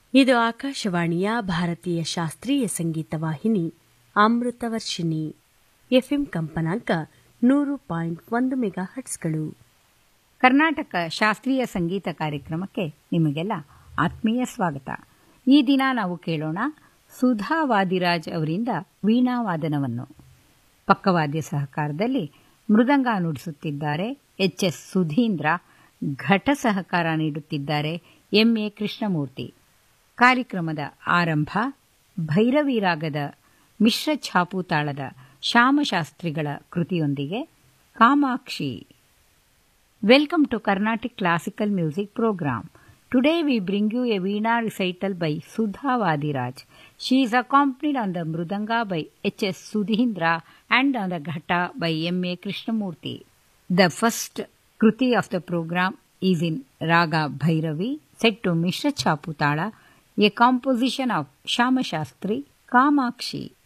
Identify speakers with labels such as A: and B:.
A: ಇದು ಆಕಾಶವಾಣಿಯ ಭಾರತೀಯ ಶಾಸ್ತ್ರೀಯ ಸಂಗೀತ ವಾಹಿನಿ ಅಮೃತವರ್ಷಿಣಿ ಎಫ್ಎಂ ಕಂಪನಾಂಕ ನೂರು ಪಾಯಿಂಟ್ ಒಂದು ಮೆಗಾ ಹಟ್ಸ್ಗಳು
B: ಕರ್ನಾಟಕ ಶಾಸ್ತ್ರೀಯ ಸಂಗೀತ ಕಾರ್ಯಕ್ರಮಕ್ಕೆ ನಿಮಗೆಲ್ಲ ಆತ್ಮೀಯ ಸ್ವಾಗತ ಈ ದಿನ ನಾವು ಕೇಳೋಣ ಸುಧಾ ವಾದಿರಾಜ್ ಅವರಿಂದ ವೀಣಾವಾದನವನ್ನು ಪಕ್ಕವಾದ್ಯ ಸಹಕಾರದಲ್ಲಿ ಮೃದಂಗ ನುಡಿಸುತ್ತಿದ್ದಾರೆ ಎಚ್ ಎಸ್ ಸುಧೀಂದ್ರ ಘಟ ಸಹಕಾರ ನೀಡುತ್ತಿದ್ದಾರೆ ಎಂ ಎ ಕೃಷ್ಣಮೂರ್ತಿ ಕಾರ್ಯಕ್ರಮದ ಆರಂಭ ಭೈರವಿ ರಾಗದ ಮಿಶ್ರ ಛಾಪು ತಾಳದ ಶ್ಯಾಮಶಾಸ್ತ್ರಿಗಳ ಕೃತಿಯೊಂದಿಗೆ Kamakshi Welcome to Carnatic Classical Music Program. Today we bring you a Veena recital by Sudha Vadiraj. She is accompanied on the Mrudanga by H.S. Sudhindra and on the Ghata by M.A. Krishnamurti. The first Kruti of the program is in Raga Bhairavi, set to Mishra Chaputala, a composition of Shama Shastri Kamakshi.